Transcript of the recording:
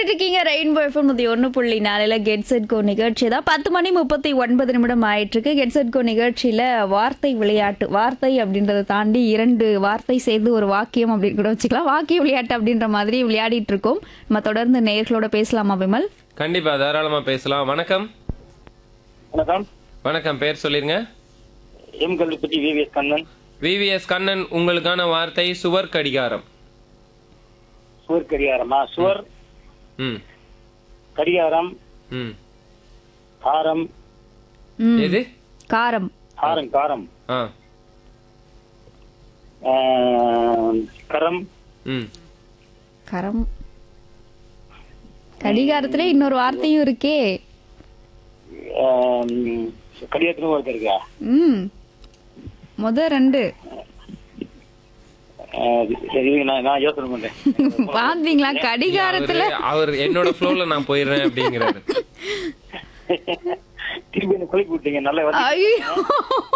கேட்டுட்டு இருக்கீங்க rainbow FM நூத்தி ஒன்று புள்ளி நாலுல கெட் செட் கோ நிகழ்ச்சி தான் பத்து மணி முப்பத்தி ஒன்பது நிமிடம் ஆயிட்டு இருக்கு கெட் செட் கோ நிகழ்ச்சியில வார்த்தை விளையாட்டு வார்த்தை அப்படின்றத தாண்டி இரண்டு வார்த்தை சேர்ந்து ஒரு வாக்கியம் அப்படின்னு கூட வச்சுக்கலாம் வாக்கிய விளையாட்டு அப்படின்ற மாதிரி விளையாடிட்டு இருக்கோம் நம்ம தொடர்ந்து நேர்களோட பேசலாமா விமல் கண்டிப்பா தாராளமா பேசலாம் வணக்கம் வணக்கம் வணக்கம் பேர் சொல்லிருங்க M Kalluppatti V V S Kannan V V S Kannan உங்களுக்கான வார்த்தை சுவர் கடிகாரம் சுவர் கடிகாரமா சுவர் ம் கடிகாரம் ம் காரம் ம், எது காரம் காரம் காரம் ஆ ஆஹ், கரம் ம் கரம் கடிகாரத்துல இன்னொரு வார்த்தையும் இருக்கே ஆஹ், கடிகாரத்துல ஒருத்தர் இருக்கா ம் முத ரெண்டு ஆஹ், சரி இருங்க, நான் நான் யோசனை பண்றேன் பாத்தீங்களா கடிகாரத்துல அவரு- அவர் என்னோட ஃப்ளோல நான் போயிடுறேன் அப்படிங்கிறாரு திருப்பி என்ன குளிக்க விட்டீங்க நல்லா வந்து ஐயோ